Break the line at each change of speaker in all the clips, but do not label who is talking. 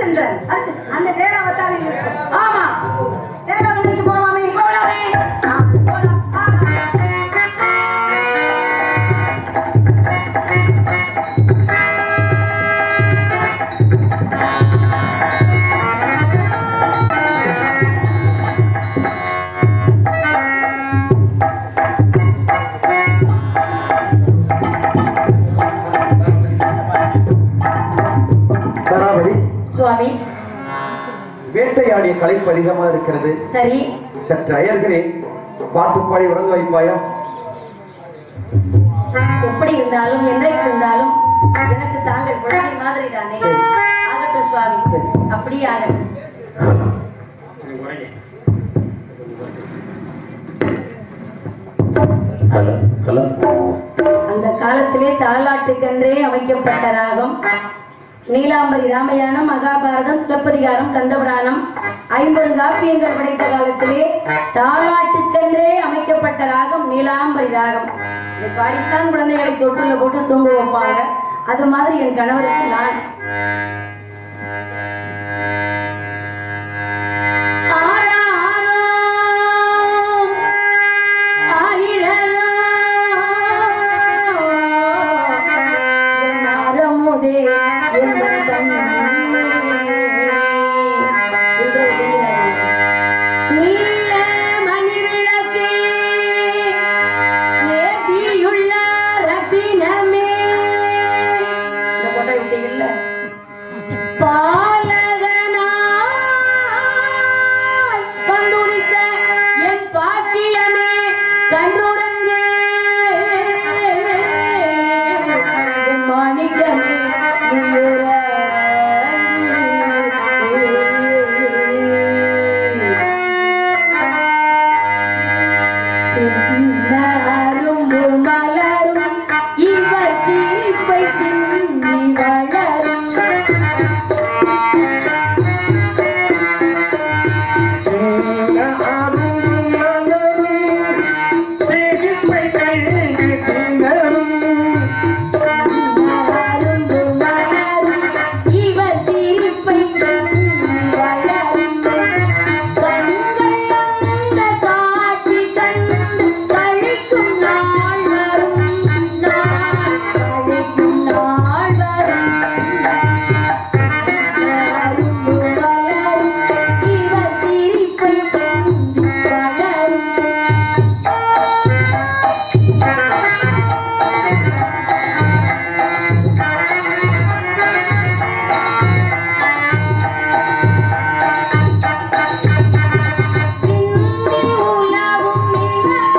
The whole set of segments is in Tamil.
ஹரிச்சந்திரன் ஹரிச்ச- அந்த தேராவத்தாரி இருக்கும்
ஆமா
தேராவதிக்கு போலாமே
போலாமே ஆ, போலாம். ஆ.
தராவதி
சுவாமி
வேட்டையாடிய கலைப்பு அதிகமா இருக்கிறது
சரி
சற்று அயர்கிறேன் பாட்டு பாடி உறங்க வைப்பாயா
எப்படி இருந்தாலும் என்றைக்கு இருந்தாலும் எனக்கு தாங்கள் குழந்தை மாதிரி தானே
சரி.
ஆகட்டும் சுவாமி
சரி.
அப்படியே ஆகட்டும்
ஹலோ ஹலோ
அந்த காலத்திலே தாலாட்டுக்கென்றே அமைக்கப்பட்ட ராகம் நீலாம்பரி ராமயானம் மகாபாரதம் சிலப்பதிகாரம் கந்தபுராணம் ஐம்பெருங்காப்பியங்கள் படைத்த காலத்திலே தாலாட்டுக்கென்றே அமைக்கப்பட்ட ராகம் நீலாம்பரி ராகம் இதை பாடித்தான் குழந்தைகளை தொற்றுல போட்டு தூங்க வைப்பாங்க அது மாதிரி என் கணவருக்கு நான் ஆராரோ பாலகனாய் வந்துரித்த என் பாக்கியமே கண்டுறங்கு என் மாணிக்கமே சின்னரும்பு மலரும் இவர் சிரிப்பை சிந்தி வளரும் மலரும்பு மலரும் இவர் சிரிப்பை சிந்தி வளரும் கண்கள் அந்த காட்சி கண்டு கழிக்கும் நாள் வரும் நாள் கழிக்கும் நாள் வரும் வளரும் வளரும் இவர் சிரிப்பை சிந்தி வளரும் விண்ணில் உலவும் நிலவு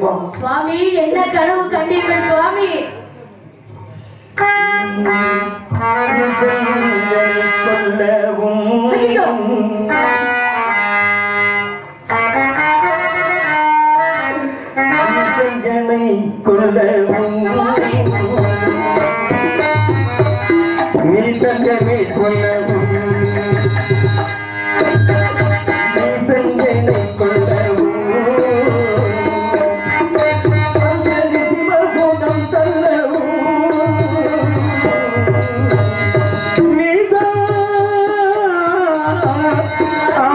அம்மா
சுவாமி என்ன கனவு கண்டீர்கள் சுவாமி ஐயோ!
நீ தங்கனை கொள்ளவும் நீ தங்கனை கொள்ளவும் அஞ்சலி சிவபோகம் தள்ளவும் நீதான் ஆ,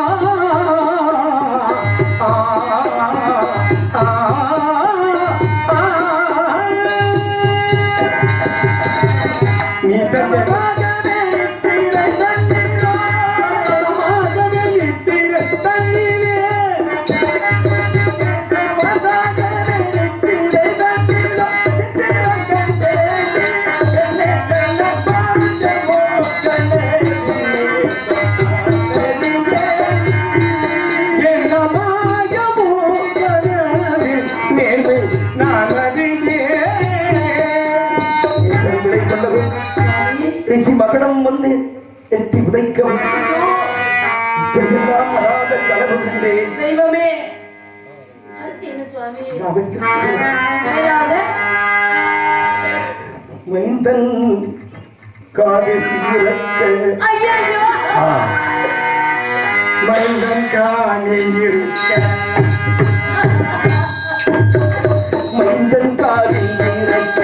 ஆ, ஆ, ஆ, ஆ. நீ தங்கமாகவே நித்திரை தண்ணீரோ, தங்கமாகவே நித்திரை தண்ணீரே. தங்கமாகவே நித்திரை தண்ணீரோ, நித்திரை கண்டே. என்னை கண்ண பாண்டவோ கண்ணே. என்னமாகவோ கனவே, நேர்மை நான் அறிந்தேன்.
எங்களை கொள்ளவும் ரிஷி மகனம் வந்து எட்டி உதைக்கவும் இப்படியெல்லாம் வராத கனவு கண்டேன்
தெய்வமே அடுத்து என்ன சுவாமி
அவற்றுக்கு
மேலாக
மைந்தன் காதில் இறக்க
ஐயோ
மைந்தன் காணில் இருக்க
மைந்தன் காதில் இறக்க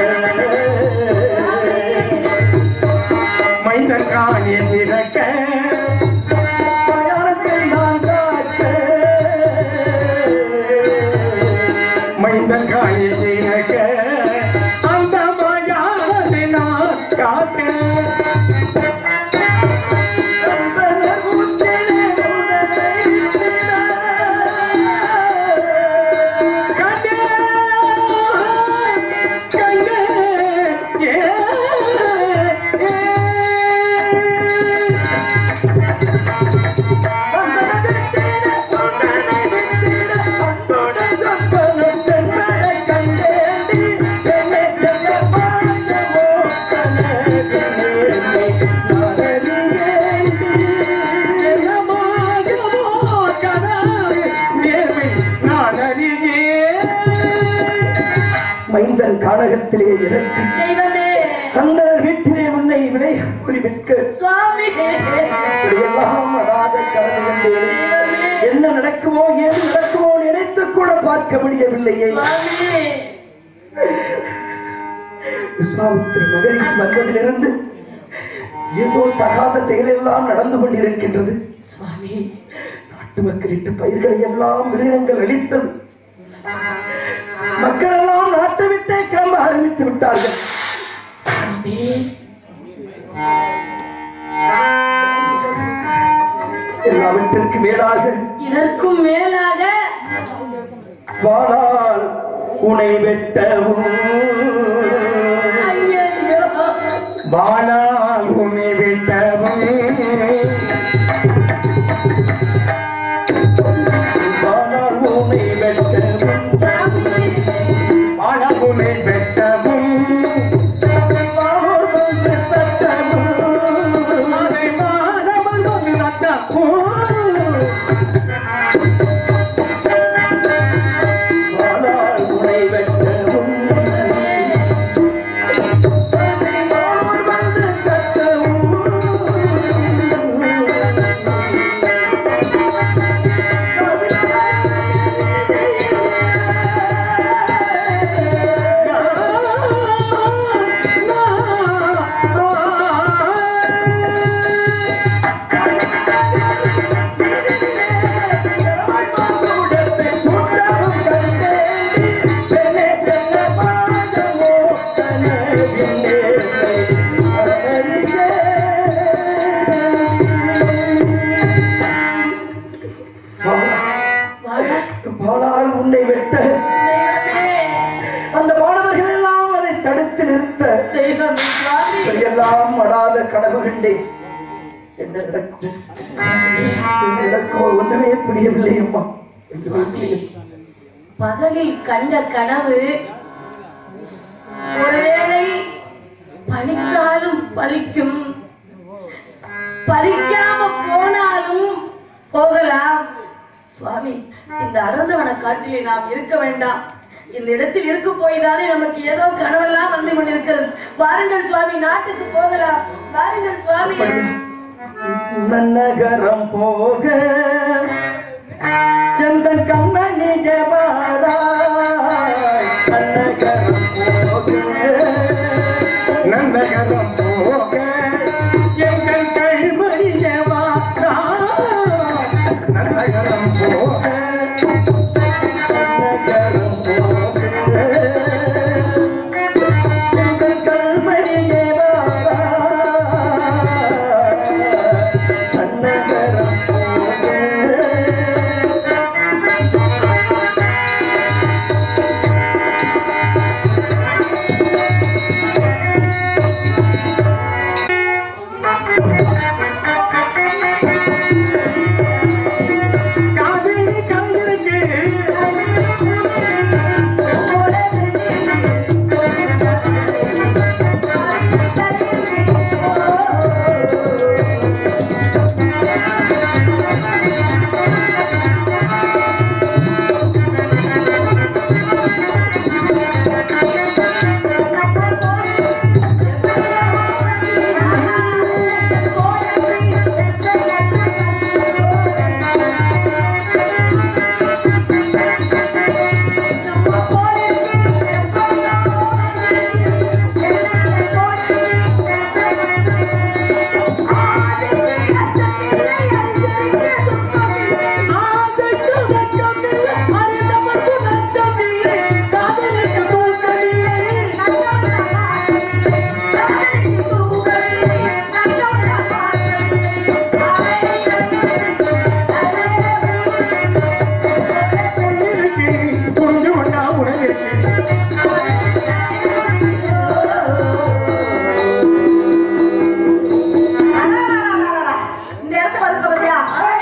மைந்தன் காணில் இருக்க
மயானத்தை நான் காக்க
மைந்தன் காணில் இருக்க அந்த மயானத்தை நான் காக்க
சந்தன ஊற்றிலே உதவை
கண்ணே கண்ணே ஏ ஏ
மைந்தன் கானகத்திலே இறக்கி
தெய்வமே
அந்த வீட்டிலே உன்னை விடை குறிமிக்க
சுவாமி
இப்படியெல்லாம் வராத கனவு கண்டேன். என்ன நடக்குமோ ஏது நடக்குமோ நினைத்து கூட பார்க்க முடியவில்லையே
சுவாமி
விஸ்வாமித்திர மகரிஷி வந்ததிலிருந்து ஏதோ தகாத செயலெல்லாம் நடந்து கொண்டிருக்கின்றது
சுவாமி
நாட்டு மக்களிட்டு பயிர்களை எல்லாம் மிருகங்கள் அழித்தது மக்கள் எல்லாம் நாட்டை விட்டே கிளம்ப ஆரம்பித்து விட்டார்கள்
சுவாமி
எல்லாவற்றிற்கு மேலாக
இதற்கும் மேலாக
வாழால் உனை வெட்டவும்
ஐயோ
வாழால் உன்னை விட்டவும்
வாழால் உனை வெட்டவும்
வாழால் உன்னை வெட்டவும்
வானோர் வந்து தட்டவும்
அதை மாணவன் வந்து நட்டவும்
வாழால் உனை வெட்டவும் வானோர் வந்து தட்டவும் பாலால் உன்னை வெட்ட அந்த மாணவர்கள் எல்லாம் அதை தடுத்து நிறுத்த
தெய்வமே சுவாமி
எல்லாம் மடாத கனவு கண்டேன் என்ன நடக்கும் என்ன நடக்கும் ஒன்றுமே புரியவில்லை அம்மா என்று சொல்கிறேன்.
பகலில் கண்ட கனவு ஒருவேளை பலித்தாலும் பலிக்கும் பலிக்காம போனாலும் போகலாம் சுவாமி இந்த அருந்தவன காட்டிலே நாம் இருக்க வேண்டாம் இந்த இடத்தில் இருக்க போய்தானே நமக்கு ஏதோ கனவெல்லாம் வந்து கொண்டிருக்கிறது வாருங்கள் சுவாமி நாட்டுக்கு போகலாம் வாருங்கள் சுவாமி
நன்னகரம் போக எந்த கண்ணனி ஜபாராய் நன்னகரம் போக
நந்தகரம் போக எங்கள் கழிமறியவா நந்தகரம் போக
நன்னகரம் போக எந்த கண்மணி ஜபாராய் நன்னகரம் போக
காவிரி கந்திருக்கு புரிஞ்சு கொண்டா உனக்கு
இந்த இடத்துக்கு வந்து பத்தியா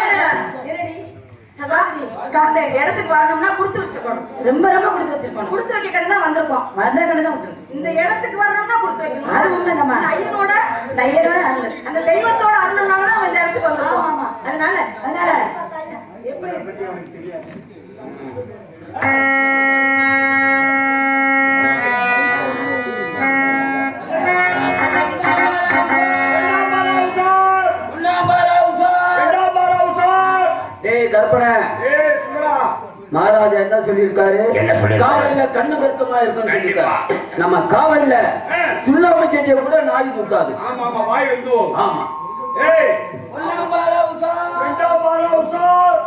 அந்த இடத்துக்கு வரணும்னா கொடுத்து வச்சுக்கணும்
ரொம்ப ரொம்ப கொடுத்து வச்சிருக்கோம்
கொடுத்து வைக்க கடை தான் வந்திருக்கோம்
வந்த கடை தான் விட்டுருக்கு
இந்த இடத்துக்கு வரணும்னா கொடுத்து வைக்கணும்
அது உண்மைதாம்மா.
அந்த ஐயனோட
தைரியமான அருள்.
அந்த தெய்வத்தோட அருள்னால தான் இந்த இடத்துக்கு
ஆமா,
வந்திருக்கோம்
ஆமா.
அதனால
அதனால
டேய் கற்பனை மகாராஜா என்ன சொல்லியிருக்காரு
என்ன சொல்லியிருக்காரு?
காவல்ல கண்ணு கருத்தமா இருக்குன்னு சொல்லியிருக்காரு நம்ம காவல்ல சுண்ணாம்பு செடியை கூட நாய் தூக்காது
ஆமா ஆமா வாய் வந்து
ஆமா
ஏய்
பொன்னம்பல உஷா.
வேண்டாம் பாரா உசார்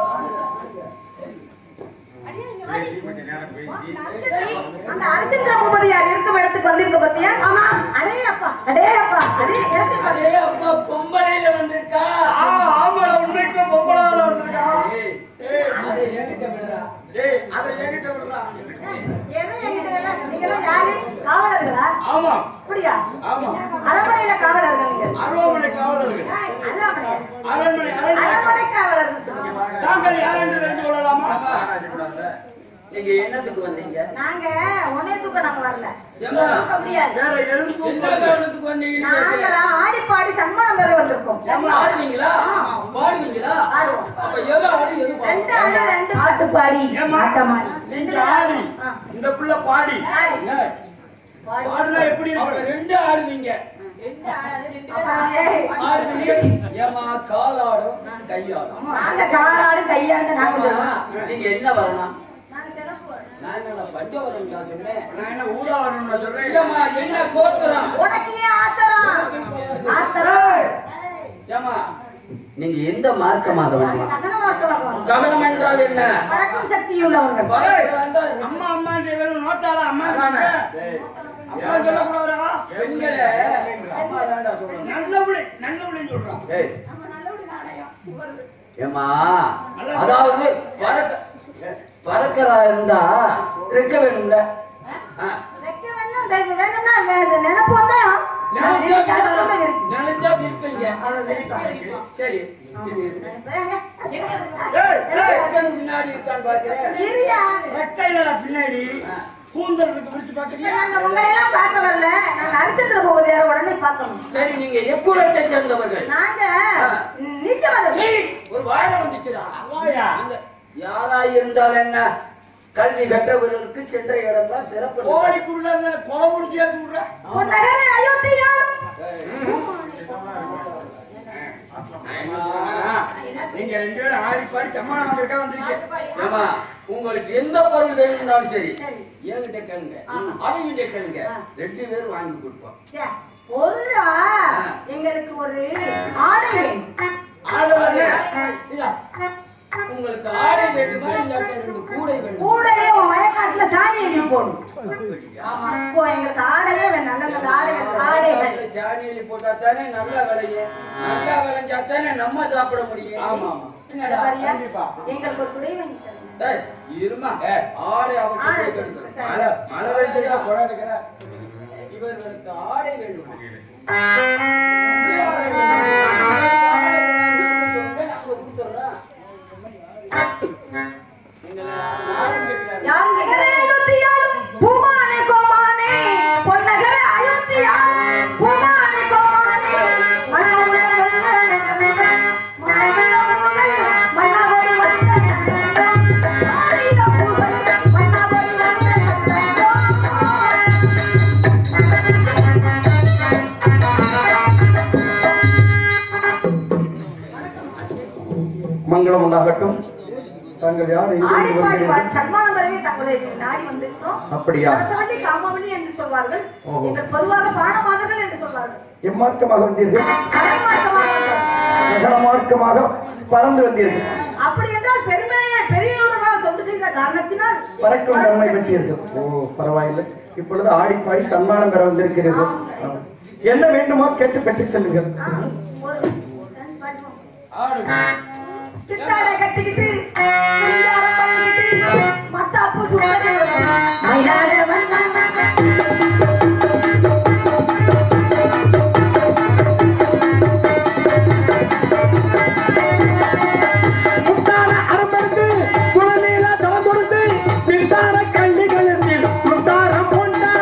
அந்த அரிச்சந்திர பூபதியார் இருக்கும் இடத்துக்கு வந்திருக்க பத்தியா ஆமா அடே அப்பா அடே அப்பா அதே இடத்துக்கு வந்து
அடே அப்பா பொம்பளையில வந்திருக்கா
ஆ ஆமாடா உண்மைக்கு பொம்பளாடா வந்திருக்கா
ஏய்,
ஏய்
அதை என்கிட்ட விடுறா.
ஏய் அதை என்கிட்ட விடுறா
ஏதோ என்கிட்ட வேலை. நீங்கெல்லாம் யாரு காவலர்களா
ஆமா
அப்படியா
ஆமா
அரண்மனையில காவலர்கள் நீங்க
அருவாமனை காவலர்கள்
அரண்மனை
அரண்மனை அரண்மனை
அரண்மனை காவலர்கள் சொல்லுங்க
தாங்கள் யார் என்று தெரிந்து கொள்ளலாமா
ஆமா. நீங்க என்னத்துக்கு வந்தீங்க
நாங்க உன்னைய தூக்க நாங்க வரல
ஏம்மா,
தூக்க முடியாது
வேற எழுந்து
என்ன காரணத்துக்கு வந்தீங்கன்னு கேட்கிறேன்.
நாங்களா ஆடி பாடி சன்மானம் பெற வந்திருக்கோம்
ஏம்மா, ஆடுவீங்களா பாடுவீங்களா
ஆடுவோம்.
அப்ப எது ஆடு எது
ரெண்டு
பாடு
ஆடு ரெண்டு
பாட்டு பாடி
ஏம்மா?
ஆட்டமாடி
நீங்க ஆடி இந்த புள்ள பாடி
ஆடி.
என்ன?
பாடுனா எப்படி
அப்ப
இருக்கு
ரெண்டு ஆடுவீங்க
அப்புறம் ஏய்,
ஆடுவீங்க ஏமா காலாடும் கையாடும்
நாங்க காலாடு கையாடு நாங்க
ஆமா, நீங்க என்ன வரணும்
நாங்க சிகப்பு வரணும்.
நான் என்ன பஞ்சவரம் நான் சொன்னேன்
நான் என்ன ஊதா வரணும் நான் சொல்றேன்
இல்லம்மா என்ன கோத்திரம்
உனக்கு ஏன் ஆத்திரம்
ஏய்,
ஏமா நீங்க எந்த மார்க்கமாக வரலாம்
ககனமாக்கமாக வரணும்.
கவனம் என்றால் என்ன
பறக்கும் சக்தி உள்ளவர்கள்
பறக்கிறா என்றால்
அம்மா அம்மா வேணும் நோட்டாளா அம்மா தானே
ஏய்,
அம்மா சொல்லக்கூடாதா
பெண்களே அம்மா வேண்டாம் சொல்லுங்க
நல்ல பிள்ளை நல்ல பிள்ளைன்னு சொல்றான்
ஏய் ஏமா அதாவது பறக்க பறக்கிறா இருந்தா இருக்க வேணும்ல ஆ.
வைக்க வேணும் தெய்வம் வேணும்னா வே- நினைப்பு வந்தா
நினைச்சா
நினைப்பு வந்தா இருக்கு.
நினைச்சா இருப்பீங்க சரி சரி
வேங்க.
ஏய், ஏய்,
எத்தனை பின்னாடி இருக்கான்னு பாக்குறேன்
இருயா
ரெக்கையில பின்னாடி கூந்தல் இருக்கு பிடிச்சு
இப்ப
பாக்குறியா
நாங்க உங்களை எல்லாம் பார்க்க வரல நாங்க ஹரிச்சந்திர பூபதியார உடனே பார்க்கணும்
சரி நீங்க எக்குலத்தை சேர்ந்தவர்கள்
நாங்க நீச்சவாத
சரி, ஒரு வாழை வந்துச்சுடா
வாயா
அந்த யாரா இருந்தால் என்ன கல்வி கற்றவர்களுக்கு சென்ற இடம்லாம் சிறப்பு
கோழிக்குள்ள கோவம் முடிச்சு ஏற்றி விடுற
நகர அயோத்தியாலும்
நீங்க ரெண்டு பேரும் ஆடி பாடி சம்மானம் வாங்கிருக்கா வந்திருக்கீங்க
ஏமா உங்களுக்கு எந்த பொருள் வேணும்னாலும் சரி என்கிட்ட கேளுங்க அவங்கிட்ட கேளுங்க ரெண்டு பேரும் வாங்கி கொடுப்போம்
ச்சே, பொருளா எங்களுக்கு ஒரு ஆடை வேணும்
ஆடவரே
இதா, உங்களுக்கு ஆடை வேண்டுமா இல்லாட்ட ரெண்டு கூடை வேண்டுமா
கூடையே உன் வயக்காட்டுல சாணி எழுதி போடும்
அப்படியா?
ஆமா இப்போ எங்களுக்கு ஆடையே வேணும் நல்ல நல்ல ஆடைகள் ஆடைகள்
ஆடைகள் சாணியில போட்டா தானே நல்லா விளையும் நல்லா விளைஞ்சா தானே நம்ம சாப்பிட முடியும்
ஆமா, ஆமா.
என்னடா
பாரியா?
கண்டிப்பா.
எங்களுக்கு ஒரு குடை வாங்கி தரணும்
டேய், இருமா
ஏய்.
ஆடை அவன்
ஆடை
கெடுக்கிறோம்
மழை மழை வெடிச்சிருக்கா குடம் எடுக்கிற
இவர்களுக்கு ஆடை வேண்டுமா
யார் நகர அயோத்தியாலும் பூமானே கோமானே பொன்னகர அயோத்தியாலும் பூமானே கோமானே மன்னவனே மன்னவனே
மங்களம் உண்டாகட்டும் தாங்கள் யார்
ஆடி
எங்கிருந்து
பாடி
வருகிறீர்கள்?
பாடி சன்மானம் வரவே தங்களை நாடி வந்திருக்கிறோம்
அப்படியா
அரசவள்ளி காமாவளி என்று சொல்வார்கள்
ஓஹோ.
எங்கள் பொதுவாக பாடமாதர்கள் என்று சொல்வார்கள்
எம்மார்க்கமாக வந்தீர்கள்
கடன்மார்க்கமாக வந்தோம்.
மகனமார்க்கமாக பறந்து வந்தீர்கள்
அப்படி என்றால் பெருமையை பெரியவர்களாக தொண்டு செய்த காரணத்தினால்
பறக்கும் தன்மை பெற்றீர்கள் ஓ பரவாயில்லை இப்பொழுது ஆடிப்பாடி சன்மானம் பெற வந்திருக்கிறீர்கள் ஆ. என்ன வேண்டுமோ கேட்டு பெற்றுச் செல்லுங்கள்
ஆ, ஒரு பாடுவோம்.
ஆடு
சித்தாடை கட்டிக்கிட்டு சிங்காரம் பண்ணிக்கிட்டு மத்தாப்பு சுத்தடி மயிலாட
முத்தான அரம்பெடுத்து குழந்தையில தரம் கொடுத்து பித்தான கல்விகளில் முத்தாரம் கொண்டான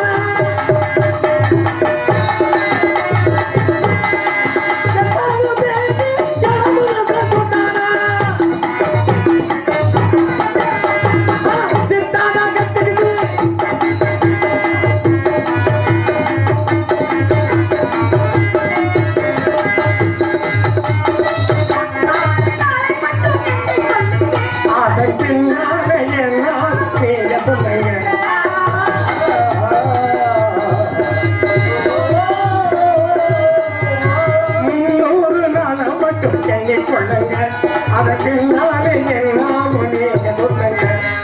அதன் பின்னால எல்லாம் செய்ய சொல்லுங்க முன்னூறு நாள மட்டும் எண்ணிக் கொள்ளுங்க அதற்கு நாளை எல்லாம் நீங்க சொல்லுங்க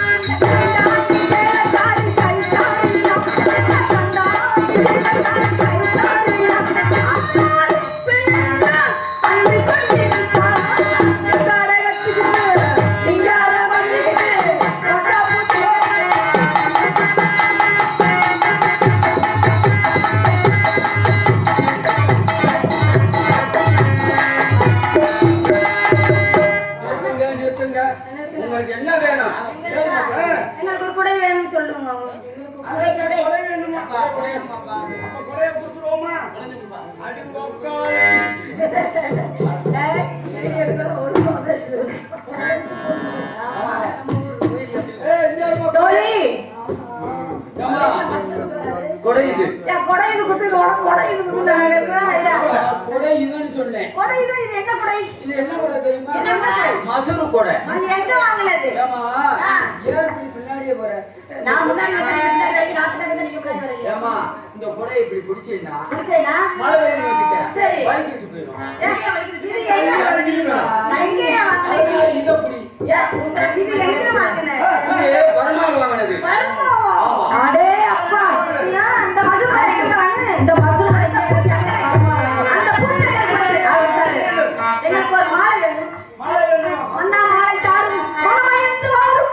நிறுத்துங்க, நிறுத்துங்க. உங்களுக்கு என்ன வேணும்
எங்களுக்கு ஒரு குடை வேணும்னு சொல்லுங்க
ஏம்மா, கொடை இது
கொடை இது குத்து உடம்பு கொடை இது குத்து
கொடை இதுன்னு சொன்னேன்
கொடை இது இது என்ன கொடை
இது என்ன கொடை தெரியுமா
என்ன கொடை?
மசரு கொடை
அது எங்க வாங்கினது
ஏமா
ஆ.
ஏன் இப்படி பின்னாடியே போற
நான் முன்னாடி வந்து பின்னாடி வந்து நான் பின்னாடி வந்து நீங்க முன்னாடி வரீங்க.
ஏமா இந்த கொடையை இப்படி பிடிச்சீங்கன்னா
பிடிச்சேனா?
மழை பெய்யும் வச்சுக்க
சரி.
வலிக்கிட்டு போயிடும்
ஏன் இது எங்க? நான் எங்கேயா வாங்கினேன்?
அதனால இதை பிடி
ஏன், உங்க- இது எங்க வாங்கினேன்?
இது பரமாள் வாங்கினது
வருமாவா?
ஆமா.
அடே அப்பா
அப்படியா? அந்த மதுரை எங்க வாங்கினேன்?
இந்த மசூர்
அந்த பூச்சக்கரை. அந்த பூச்சக்கரை கொடை. எனக்கு ஒரு மாலை வேணும். அண்ணா மாலை தாரும். மனமயந்து வாரும்.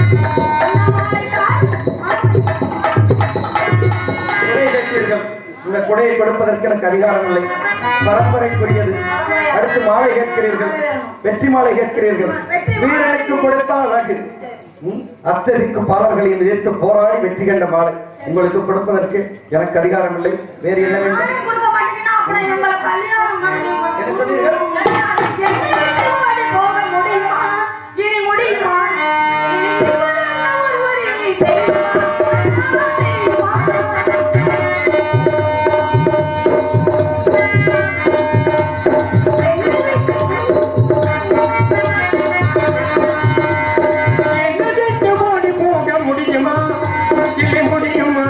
அண்ணா மாலை தாரும்.
கொடை கட்டீர்கள் இந்த கொடையை கொடுப்பதற்கு எனக்கு அதிகாரம் இல்லை பரம்பரைக்குரியது அடுத்து மாலை கேட்கிறீர்கள் வெற்றி மாலை கேட்கிறீர்கள் வீரனுக்கு கொடுத்தால் அழகு ம், அத்தகைக்கு பாலர்களையும் எதிர்த்து போராடி வெற்றி கண்ட மாலை உங்களுக்கு கொடுப்பதற்கு எனக்கு அதிகாரம் இல்லை வேறு என்ன வேண்டும்
நானே கொடுக்க மாட்டீங்கன்னா அப்புறம் எங்களை கல்யாணம் பண்ணுவீங்க.
என்ன சொன்னீர்கள்?
என்னை விட்டு ஓடி போக முடியுமா? இனி முடியுமா? இனி இவரெல்லாம் ஒருவர் இனி தெரியுமா?
எங்கிட்டு ஓடி போக முடியுமா இல்லை முடியுமா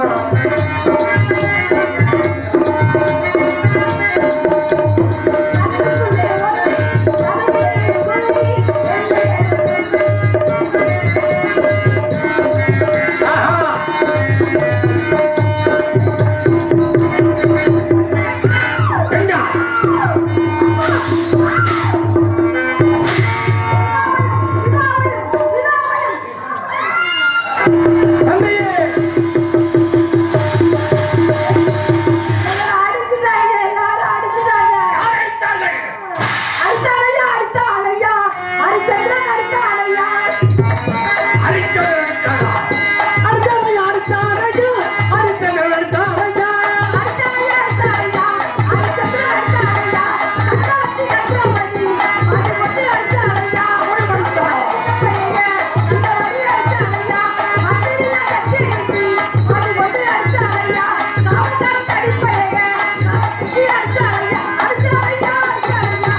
ஆஹா கண்டா தந்தையே
அடிச்சுட்டாங்க எல்லாரும் அடிச்சுட்டாங்க அடித்தானையா அடித்தானையா அடிச்சந்திரன் அடித்தானையா
அடித்தாரையா அடித்தாரையா அடித்தவர்கள் அடித்தாரையா
அடித்தானையா அடித்தானையா அடிச்சந்திரன் அடித்தானையா அத்தாச்சி அடிச்சாமதி அது மட்டும் அடித்தானையா ஒரு மனுஷன் இந்த வழி அடித்தானையா மந்திரியா கட்சி நிறுத்தி அது மட்டும் அடித்தானையா காவல்காரன் தடிப்பையங்க குட்டி அடித்தானையா அடிச்சானையா அடிச்சானையா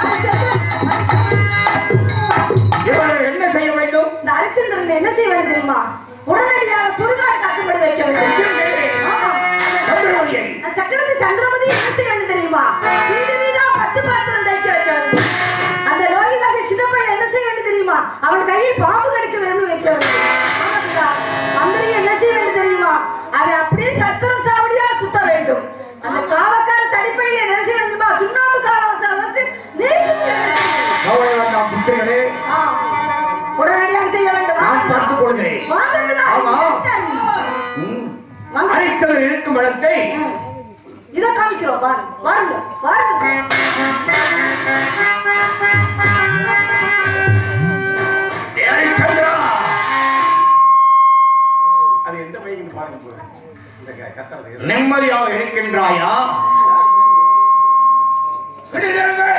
அடிச்சந்திரன்
இவர்கள் என்ன செய்ய வேண்டும்
இந்த ஹரிச்சந்திரன் என்ன செய்ய வேண்டும் தெரியுமா உடனடியாக சுடுகாடு காட்டும்படி வைக்க வேண்டும் ஆமா.
சந்திரமதியை
அந்த சக்கரவர்த்தி சந்திரமதி என்ன செய்ய வேண்டும் தெரியுமா வீடு வீடா பத்து பாத்திரம் தைக்க வைக்க வேண்டும் அந்த லோகிதாச சின்ன பையன் என்ன செய்ய வேண்டும் தெரியுமா அவன் கையில் பாம்பு கடிக்க வேண்டும் வைக்க வேண்டும் ஆமா பிதா. மந்திரி என்ன செய்ய வேண்டும் தெரியுமா அவன் அப்படியே சத்திரம் சாவடியா சுத்த வேண்டும் அந்த காவக்கார தடிப்பையில என்ன செய்ய வேண்டும் தெரியுமா சுண்ணாம்பு காலவசரம் வச்சு நீக்கி விட வேண்டும்.
கவலை வேண்டாம் புத்திரர்களே
ஆ. உடனடியாக செய்ய வேண்டும்
நான் பார்த்துக் கொள்கிறேன்
வாங்க பிதா.
ஆமா.
ம். வாங்க.
அரைத்தவர் இருக்கும் இடத்தை
ம். இதை காமிக்கிறோம் பாருங்க பாருங்க பாருங்க
ஹரிச்சந்திரா அது எந்த பையன் பாருங்க போறேன் இந்த க- கத்துறது நிம்மதியாக இருக்கின்றாயா சிறிதேவே.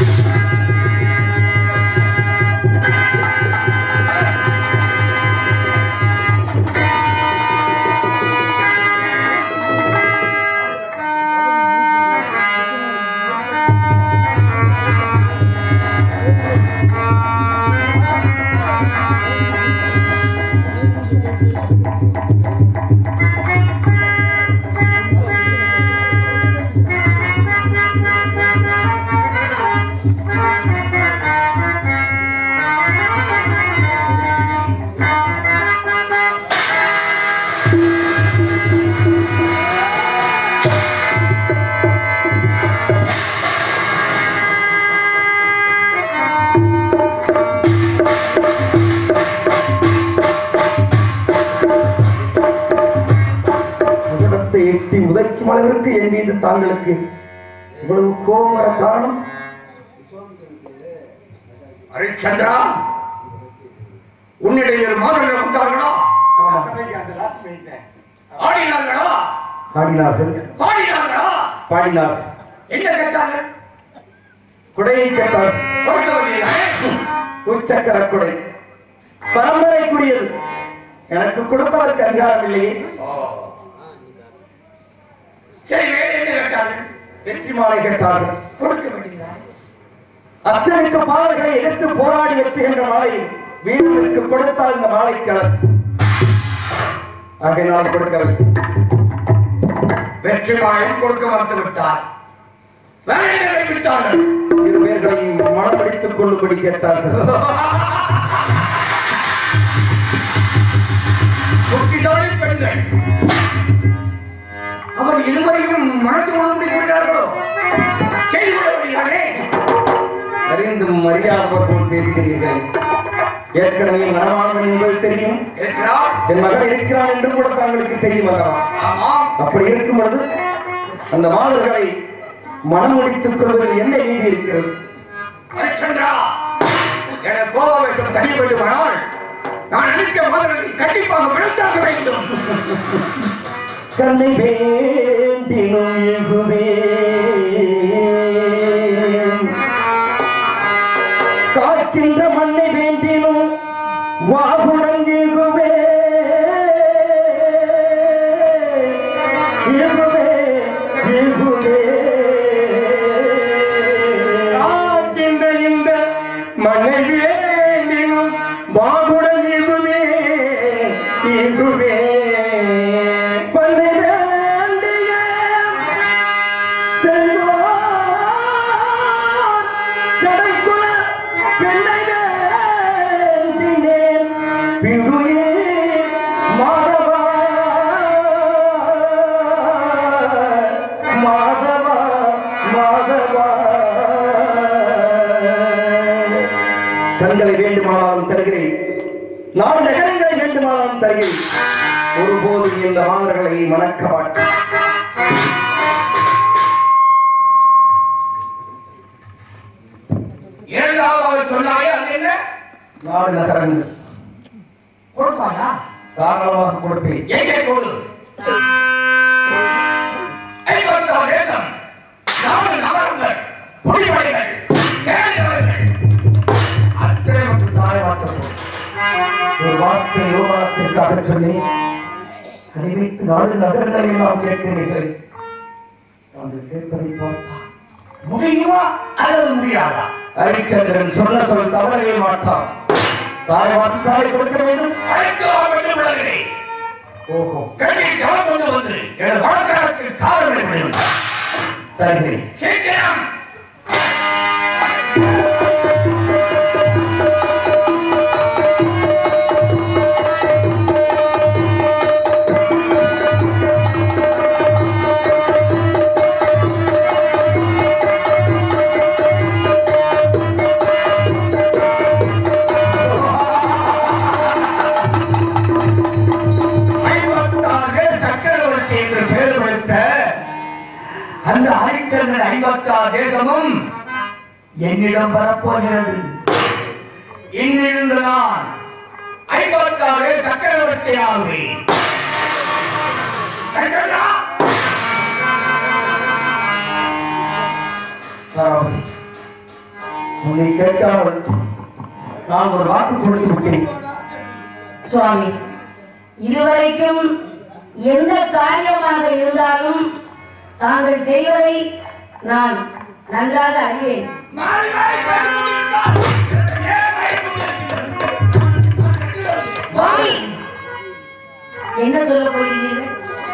முகத்தை எட்டி உதைக்கும் அளவிற்கு என் மீது தாங்களுக்கு இவ்வளவு கோபம் வர காரணம்
ஹரிச்சந்திரா உன்னிடையில் மாதங்கள் வந்தார்களா
ஆமா.
ஆடினார்களா
பாடினார்கள்
பாடினார்களா
பாடினார்கள்
என்ன கேட்டார்கள்
குடையை கேட்டார்
கொடுக்கவில்லையா
உச்சக்கர குடை பரம்பரைக்குரியது எனக்கு கொடுப்பதற்கு அதிகாரம் இல்லையே
சரி வேற என்ன கேட்டார்கள்
வெற்றி மாலை கேட்டார்கள்
கொடுக்க வேண்டியதா
அத்தனைக்கு பாலர்களை எதிர்த்து போராடி வெற்றுகின்ற மாலையில் வீரனுக்கு கொடுத்தால் இந்த மாலை கலர் ஆகையினால் கொடுக்கவில்லை
வெற்றி மாலையும் கொடுக்க மறுத்து விட்டார் வேற என்ன விட்டார்கள்
இரு பேர்களையும் மனம் பிடித்துக் கொள்ளும்படி கேட்டார்கள்
புத்திசாலி பெண்கள் அவர் இருவரையும் மனது உணர்ந்து கொண்டார்களோ செய்து கொள்ள முடியாதே
அறிந்தும் அறியாதவர் போல் பேசுகிறீர்கள் ஏற்கனவே மனமானவன் என்பது தெரியும்
இருக்கிறார்
என் மகன் இருக்கிறான் என்று கூட தாங்களுக்கு தெரியும் அல்லவா
ஆமாம்
அப்படி இருக்கும் பொழுது அந்த மாதர்களை மனமுடித்துக் கொள்வதில் என்ன நீதி இருக்கிறது
ஹரிச்சந்திரா என கோபாவேசம் தனி வேண்டுமானால் நான் அளிக்க மாதிரி கண்டிப்பாக விழுத்தாக வேண்டும்
கண்ணை வேண்டினும் எகுவே காக்கின்ற மண்ணை வேண்டினும் வாகுடன் எகுவே எகுவே எகுவே
காக்கின்ற இந்த மனை வேண்டினும் மாகுடன் இகுவே இகுவே
பண்ணை வேண்டிய செல்வார் கடைக்குல பிள்ளை வேண்டினேன் பிடுயே மாதவா மாதவா மாதவா கண்களை வேண்டுமானாலும் தருகிறேன் நாலு நகரங்களை வேண்டுமானாலும் தருகிறேன் ஒருபோதும் இந்த மாணவர்களை மணக்க மாட்டேன்
ஏழாவது சொன்னாயே அது என்ன
நாலு நகரங்கள்
கொடுப்பாயா
தாராளமாக கொடுப்பேன்
எங்கே கொடு ஐம்பத்தாறு தேசம் நாலு நகரங்கள் குடிமலைகள் சேனைகள் அத்தனை மட்டும் தாய் வார்த்தை
ஒரு வார்த்தை யோகாத்திற்காக சொன்னேன் அதை வைத்து நாலு நகரங்களை நாம் கேட்கிறீர்கள் தாங்கள் கேட்பதை பார்த்தா
முடியுமா அல்லது முடியாதா
ஹரிச்சந்திரன் சொன்ன சொல் தவறவே மாட்டான் தாய் வார்த்தை தாய் கொடுக்க வேண்டும்
அழைத்து வா வேண்டும் விளங்குகிறேன்
ஓஹோ
கல்வி ஜலம் கொண்டு வந்து எனது வாழ்க்கைக்கு காவல் வேண்டும்
தருகிறேன்
சீக்கிரம் ஐம்பத்தாறு சக்கரவர்த்தி என்று பெயர் கொடுத்த அந்த ஹரிச்சந்திரன் ஐம்பத்தாறு தேசமும் என்னிடம் வரப்போகிறது இன்னிருந்து நான் ஐம்பத்தாறு சக்கரவர்த்தி ஆகுவேன் ஹரிச்சந்திரா,
தாராபதி உன்னை கேட்காமல் நான் ஒரு வாக்கு கொடுத்து விட்டேன்
சுவாமி இதுவரைக்கும் எந்த காரியமாக இருந்தாலும் தாங்கள் செய்வதை நான் நன்றாக அறிவேன்
மாறி மாறி பேசிக் கொண்டிருந்தால் எனக்கு நேரம் ஆகிக் கொண்டிருக்கிறது.
சுவாமி என்ன சொல்ல போகிறீர்கள்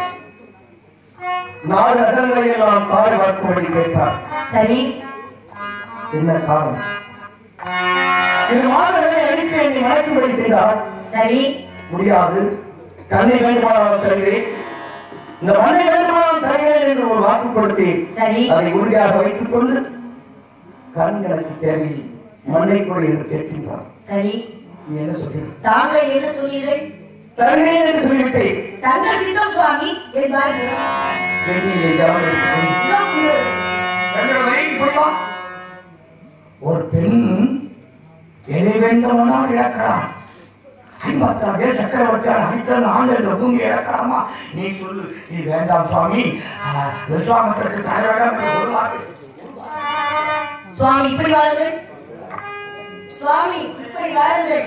நாலு நகரங்களை எல்லாம் காலை வாக்கும்படி கேட்டார்
சரி
என்ன காரணம் இது மாதங்களை அனுப்பி என்னை மணக்கும்படி செய்தார்
சரி
முடியாது கண்ணை வேண்டுமானால் தருகிறேன் இந்த மண்ணை வேண்டுமானால் தருகிறேன் என்று ஒரு வாக்கு கொடுத்தேன்
சரி
அதை உறுதியாக வைத்துக் கொண்டு கண்களுக்கு தேவை மண்ணை கொடு என்று கேட்கின்றான்
சரி
நீ என்ன சொல்றீர்கள்
தாங்கள் என்ன சொன்னீர்கள்
தருகிறேன் என்று சொல்லிவிட்டேன்
தங்கள் சித்தம் சுவாமி என்பார்கள்
வெண்ணிலே ஜலம் எடுத்துக் கொண்டு
இதோ உங்கள்
சந்திரமணி, இப்படி வா.
ஒரு பெண்
எதை வேண்டுமானால் இழக்கலாம் ஐம்பத்தாறு சக்கரவர்த்தியால் அடித்தது ஆண்டு இந்த பூமியை இழக்கலாமா நீ சொல்லு நீ வேண்டாம் சுவாமி ஆஹ், விஸ்வாமித்திரருக்கு தலைவரிடம் ஒரு வாக்கு
சுவாமி இப்படி வாருங்கள் சுவாமி இப்படி வாருங்கள்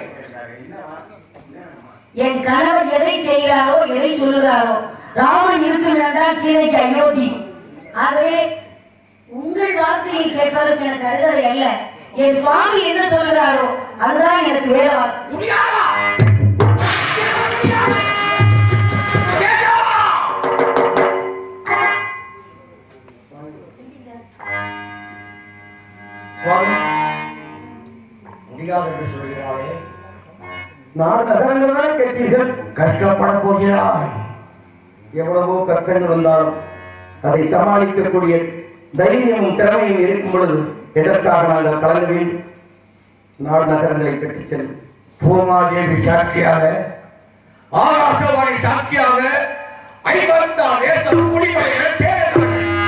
என் கணவர் எதை செய்கிறாரோ எதை சொல்லுகிறாரோ ராமன் இருக்கும் என்றால் சீதைக்கு அயோத்தி ஆகவே உங்கள் வார்த்தையை கேட்பதற்கு எனக்கு அருகதை அல்ல என் சுவாமி என்ன சொல்லுகிறாரோ அதுதான் எனக்கு வேற வார்த்தை
முடியாதா கேட்கவா?
சுவாமி
முடியாது என்று சொல்கிறாரே
நாலு நகரங்கள் தான் கேட்டீர்கள்
கஷ்டப்பட போகிறாய்
எவ்வளவோ கஷ்டங்கள் வந்தாலும் அதை சமாளிக்கக்கூடிய தைரியமும் திறமையும் இருக்கும் பொழுது எதற்காக நாங்கள் கலங்க வேண்டும் நாடு நகரங்களை பெற்றுச் செல்லும்
பூமாதேவி சாட்சியாக ஆகாசவாணி சாட்சியாக ஐம்பத்தாறு தேசம் குடிமக்கள் சேரர்கள்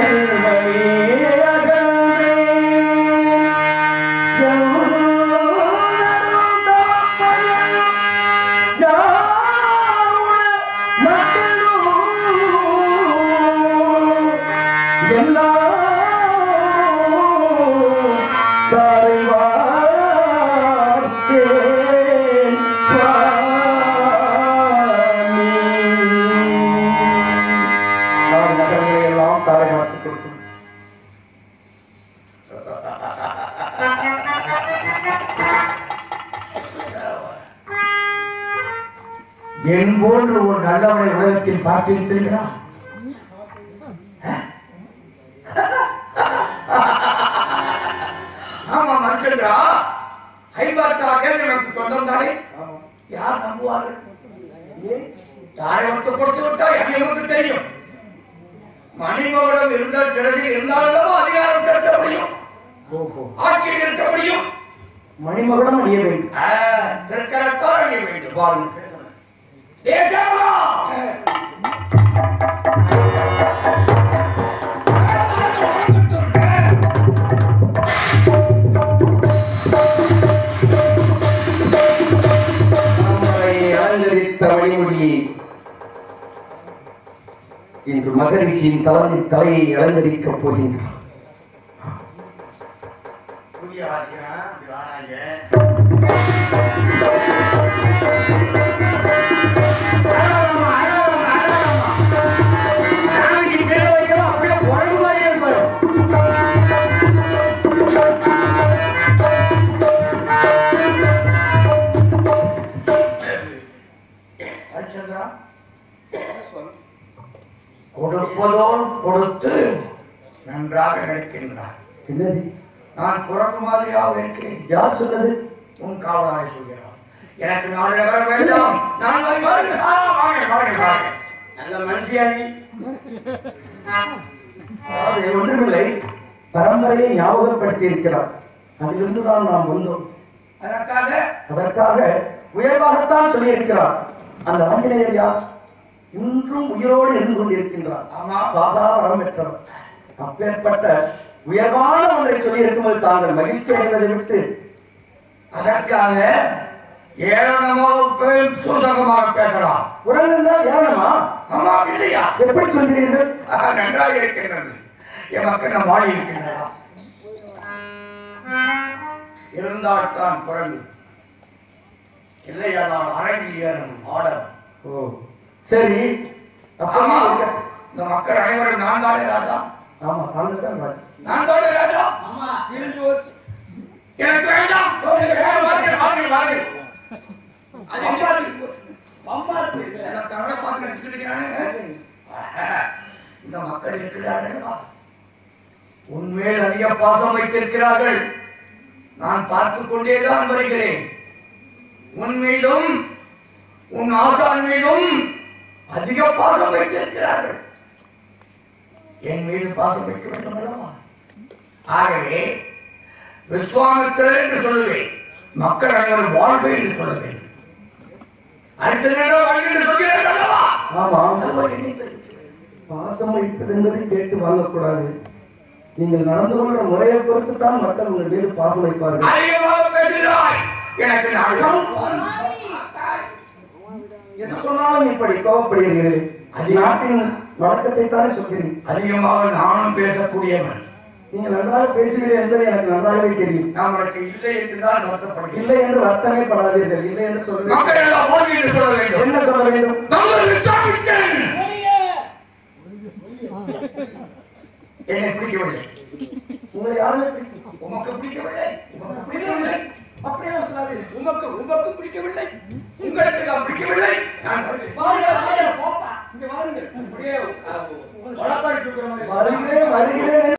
நகரங்களை எல்லாம் தாரை வார்த்து கொடுத்து
என் போன்ற ஒரு நல்லவனை உலகத்தில் பார்த்திருக்கிறீர்களா ஆமா மனுஷன்றா ஐம்பத்தாறு எனக்கு சொந்தம் தானே யார் நம்புவார்கள் தாரை வந்து கொடுத்து விட்டா எனக்கு தெரியும் மணிமகுடம் இருந்தால் சிறதில் இருந்தாலும் அதிகாரம் செலுத்த முடியும் ஆட்சியில் இருக்க முடியும்
மணிமகுடம் அணிய வேண்டும்
ஆ, திருக்கரத்தால் அணிய வேண்டும் பாருங்க ஏ கேமரா!
தாமரை அலங்கரித்த மணிமுடியை இன்று மகரிஷியின் தலைமை தலையை அலங்கரிக்கப் போகின்றார்
புதிய வாசிக்கிறேன், இது வேணாங்க. அழகாமா, அழகாமா, அழகாமா. சாமிக்கு பேர் வைக்கலாம், அப்படியே குரங்கு மாதிரியே இருப்பாரு. ஹரிச்சந்திரா, கொடுப்பதோடு கொடுத்து நன்றாக நடிக்கின்றார்
என்னது
நான் குரங்கு மாதிரியாக இருக்கிறேன்
யார் சொன்னது
உன் காவலாளி சொல்கிறான் எனக்கு நாலு நகரம் வேண்டாம் நான் வருகிறேன். ஆ, வாங்க, வாங்க, வாங்க.
நல்ல மனுஷியா நீ
அது ஒன்றுமில்லை பரம்பரையை ஞாபகப்படுத்தி இருக்கிறார் அதிலிருந்து தான் நாம் வந்தோம்
அதற்காக
அதற்காக உயர்வாகத்தான் சொல்லியிருக்கிறார் அந்த ஆஞ்சநேயர் யார் இன்றும் உயிரோடு இருந்து கொண்டிருக்கின்றார்
ஆமா.
சாதா வரம் பெற்றவர் அப்பேற்பட்ட உயர்வான ஒன்றை சொல்லி இருக்கும்போது தாங்கள் மகிழ்ச்சி அடைவதை விட்டு
அதற்காக ஏளனமாக பெரும் சூசகமாக பேசலாம்
உறங்குந்தால் ஏறணுமா
ஆமா இல்லையா
எப்படி சொல்கிறீர்கள்
ஆஹா, நன்றாக இருக்கின்றது எமக்கு நம் வாழி இருக்கின்றதா இருந்தால்தான் குரங்கு இல்லையானால் அரங்கில் ஏறும் ஆடல்
ஓ சரி அப்ப
ஆமா
நீங்க-
இந்த மக்கள் அனைவரும் நான் தானே ராஜா
ஆமா தாங்கள் தான் ராஜா.
நான் தானே ராஜா
ஆமா கிழிஞ்சு போச்சு
எனக்கு வேண்டாம் வாங்க, வாங்க, வாங்க. அது எங்க இருக்கு?
பம்பாத்து
நான் கண்ணை பார்த்து நினைச்சுக்கிட்டு இருக்கானே. ஆஹா, இந்த மக்கள் இருக்கிறார்களா உன்மேல் அதிக பாசம் வைத்திருக்கிறார்கள் நான் பார்த்துக் கொண்டேதான் வருகிறேன் உன் மீதும் உன் ஆசான் மீதும் அதிக பாசம் வைத்திருக்கிறார்கள் என் மீது பாசம் வைக்க வேண்டும் அல்லவா ஆகவே விஸ்வாமித்திரர் என்று சொல்லுவேன் மக்கள் அனைவரும் வாழ்வு என்று சொல்ல வேண்டும் அடுத்த நேரம் வாழ்வு என்று சொல்கிறேன் அல்லவா
ஆமா
அதுபோல் நினைத்திருக்கிறேன்.
பாசம் வைப்பது என்பதை கேட்டு வாங்கக்கூடாது நீங்கள் நடந்து கொள்கிற முறையை பொறுத்து தான் மக்கள் உங்கள் மீது பாசம் வைப்பார்கள்
அதிகமாக பேசுகிறாய் எனக்கு நாடு
எது சொன்னாலும் இப்படி கோபப்படுகிறீர்கள் அது நாட்டின் வழக்கத்தை தானே சொல்கிறீர்கள்
அதிகமாக நானும் பேசக்கூடியவன்
நீங்கள் நன்றாக பேசுகிறீர்கள் என்பது எனக்கு நன்றாகவே தெரியும்
நம்மளுக்கு இல்லை என்றுதான் வருத்தப்படுகிறேன்
இல்லை என்று வருத்தமே படாதீர்கள் இல்லை என்று சொல்ல
மக்கள் எல்லாம் ஓடி என்று சொல்ல வேண்டும்
என்ன சொல்ல வேண்டும்
நம்மளை விசாரித்தேன் என்னை பிடிக்கவில்லை
உங்களை யாருமே பிடிக்கும்.
உமக்கு பிடிக்கவில்லை உமக்கு பிடிக்கவில்லை
அப்படியெல்லாம் சொல்லாதீர்கள்
உமக்கு உமக்கு பிடிக்கவில்லை உங்களுக்கு நான் பிடிக்கவில்லை நான் வருகிறேன்.
வாருங்க வாருங்க போப்பா இங்க வாருங்க அப்படியே வளப்பாடி தூக்குற மாதிரி
வருகிறேன் வருகிறேன்